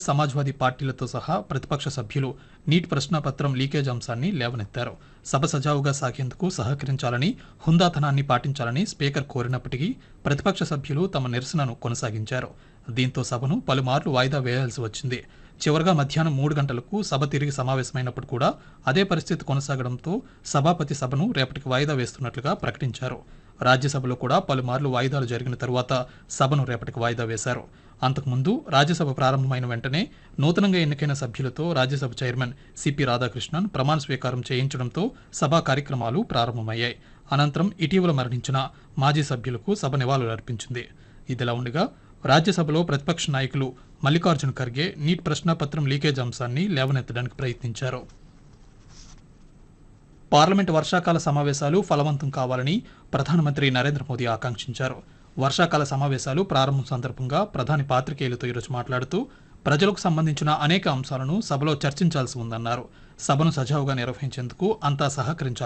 సమాజ్వాదీ పార్టీలతో సహా ప్రతిపక్ష సభ్యులు నీట్ ప్రశ్నాపత్రం లీకేజ్ అంశాన్ని లేవనెత్తారు సభ సజావుగా సాగేందుకు సహకరించాలని హుందాతనాన్ని పాటించాలని స్పీకర్ కోరినప్పటికీ ప్రతిపక్ష సభ్యులు తమ నిరసనను కొనసాగించారు దీంతో సభను పలుమార్లు వాయిదా వేయాల్సి వచ్చింది చివరగా మధ్యాహ్నం మూడు గంటలకు సభ తిరిగి సమావేశమైనప్పుడు కూడా అదే పరిస్థితి కొనసాగడంతో సభాపతి సభను రేపటికి వాయిదా వేస్తున్నట్లుగా ప్రకటించారు రాజ్యసభలో కూడా పలుమార్లు వాయిదాలు జరిగిన తరువాత సభను రేపటికి వాయిదా వేశారు అంతకుముందు రాజ్యసభ ప్రారంభమైన వెంటనే నూతనంగా ఎన్నికైన సభ్యులతో రాజ్యసభ చైర్మన్ సిపి రాధాకృష్ణన్ ప్రమాణ స్వీకారం చేయించడంతో సభా కార్యక్రమాలు ప్రారంభమయ్యాయి అనంతరం ఇటీవల మరణించిన మాజీ సభ్యులకు సభ నివాళులు అర్పించింది ఇదిలా ఉండగా రాజ్యసభలో ప్రతిపక్ష నాయకులు మల్లికార్జున ఖర్గే నీట్ ప్రశ్నాపత్రం లీకేజ్ అంశాన్ని లేవనెత్తడానికి ప్రయత్నించారు పార్లమెంట్ వర్షాకాల సమావేశాలు ఫలవంతం కావాలని ప్రధానమంత్రి నరేంద్ర మోదీ ఆకాంక్షించారు వర్షాకాల సమావేశాలు ప్రారంభం సందర్భంగా ప్రధాని పాత్రికేయులతో ఈరోజు మాట్లాడుతూ ప్రజలకు సంబంధించిన అనేక అంశాలను సభలో చర్చించాల్సి ఉందన్నారు సభను సజావుగా నిర్వహించేందుకు అంతా సహకరించాలి